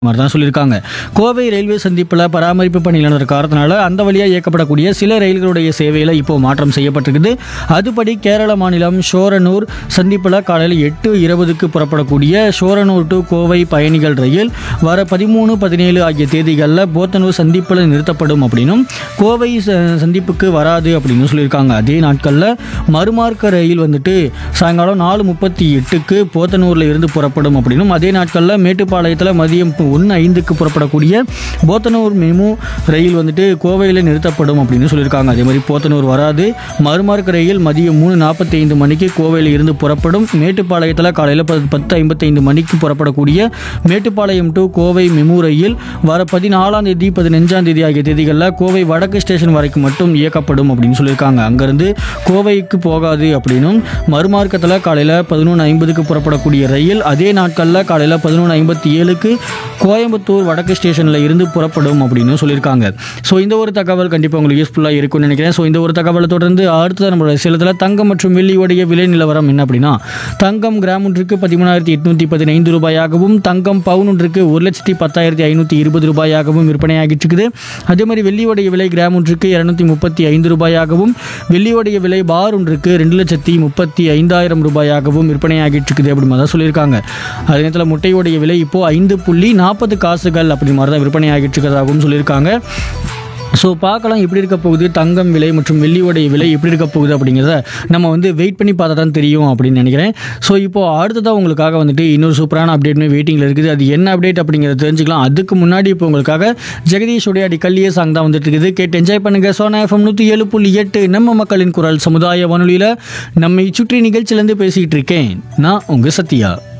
மாதிரி தான் சொல்லியிருக்காங்க கோவை ரயில்வே சந்திப்பில் பராமரிப்பு பணியில் நடந்த காரணத்தினால அந்த வழியாக இயக்கப்படக்கூடிய சில ரயில்களுடைய சேவையில் இப்போ மாற்றம் செய்யப்பட்டிருக்குது அதுபடி கேரள மாநிலம் ஷோரனூர் சந்திப்பில் காலையில் எட்டு இருபதுக்கு புறப்படக்கூடிய ஷோரனூர் டு கோவை பயணிகள் ரயில் வர பதிமூணு பதினேழு ஆகிய தேதிகளில் போத்தனூர் சந்திப்பில் நிறுத்தப்படும் அப்படின்னும் கோவை ச- சந்திப்புக்கு வராது அப்படின்னு சொல்லியிருக்காங்க அதே நாட்களில் மறுமார்க்க ரயில் வந்துட்டு சாயங்காலம் நாலு முப்பத்தி எட்டுக்கு போத்தனூரில் இருந்து புறப்படும் அப்படின்னும் அதே நாட்களில் மேட்டுப்பாளையத்தில் மதியம் ஒன்று ஐந்துக்கு புறப்படக்கூடிய போத்தனூர் மெமு ரயில் வந்துட்டு கோவையில் நிறுத்தப்படும் அப்படின்னு சொல்லியிருக்காங்க அதே மாதிரி போத்தனூர் வராது மறுமார்க்க ரயில் மதியம் மூணு நாற்பத்தி ஐந்து மணிக்கு கோவையில் இருந்து புறப்படும் மேட்டுப்பாளையத்தில் காலையில் பத்து பத்து ஐம்பத்தைந்து மணிக்கு புறப்படக்கூடிய மேட்டுப்பாளையம் டு கோவை மெமு ரயில் வர பதினாலாம் தேதி பதினஞ்சாம் தேதி ஆகிய தேதிகளில் கோவை வடக்கு ஸ்டேஷன் வரைக்கும் மட்டும் இயக்கப்படும் அப்படின்னு சொல்லியிருக்காங்க அங்கேருந்து கோவைக்கு போகாது அப்படின்னும் மறுமார்க்கத்தில் காலையில் பதினொன்று ஐம்பதுக்கு புறப்படக்கூடிய ரயில் அதே நாட்களில் காலையில் பதினொன்று ஐம்பத்தி ஏழுக்கு கோயம்புத்தூர் வடக்கு ஸ்டேஷனில் இருந்து புறப்படும் அப்படின்னு சொல்லியிருக்காங்க ஸோ இந்த ஒரு தகவல் கண்டிப்பாக உங்களுக்கு யூஸ்ஃபுல்லாக இருக்கும்னு நினைக்கிறேன் ஸோ இந்த ஒரு தகவலை தொடர்ந்து அடுத்தது நம்மளோட சேலத்தில் தங்கம் மற்றும் வெள்ளியுடைய விலை நிலவரம் என்ன அப்படின்னா தங்கம் கிராம் ஒன்றுக்கு பதிமூணாயிரத்தி எட்நூற்றி பதினைந்து ரூபாயாகவும் தங்கம் பவுன் ஒன்றுக்கு ஒரு லட்சத்தி பத்தாயிரத்தி ஐநூற்றி இருபது ரூபாயாகவும் விற்பனையாகிட்டு இருக்குது அதே மாதிரி வெள்ளியுடைய விலை கிராம் ஒன்றுக்கு இரநூத்தி முப்பத்தி ஐந்து ரூபாயாகவும் வெள்ளியுடைய விலை பார் ஒன்றுக்கு ரெண்டு லட்சத்தி முப்பத்தி ஐந்தாயிரம் ரூபாயாகவும் விற்பனையாகிட்டு இருக்குது அப்படி மாதிரி தான் சொல்லியிருக்காங்க அதே நேரத்தில் முட்டையுடைய விலை இப்போது ஐந்து புள்ளி நாற்பது காசுகள் அப்படி மாதிரி தான் விற்பனையாகிட்டு இருக்கிறதாகவும் சொல்லியிருக்காங்க ஸோ பார்க்கலாம் எப்படி இருக்க போகுது தங்கம் விலை மற்றும் வெள்ளியோடைய விலை எப்படி இருக்க போகுது அப்படிங்கிறத நம்ம வந்து வெயிட் பண்ணி பார்த்தா தான் தெரியும் அப்படின்னு நினைக்கிறேன் ஸோ இப்போ அடுத்ததாக உங்களுக்காக வந்துட்டு இன்னொரு சூப்பரான அப்டேட்மே வெயிட்டிங்கில் இருக்குது அது என்ன அப்டேட் அப்படிங்கிறத தெரிஞ்சுக்கலாம் அதுக்கு முன்னாடி இப்போ உங்களுக்காக ஜெகதீஷுடைய அடி கல்லியே சாங் தான் வந்துட்டு இருக்குது கேட்டு என்ஜாய் பண்ணுங்க சோனா எஃப்எம் நூற்றி ஏழு புள்ளி எட்டு நம்ம மக்களின் குரல் சமுதாய வானொலியில் நம்மை சுற்றி நிகழ்ச்சியிலேருந்து பேசிகிட்டு இருக்கேன் நான் உங்கள் சத்யா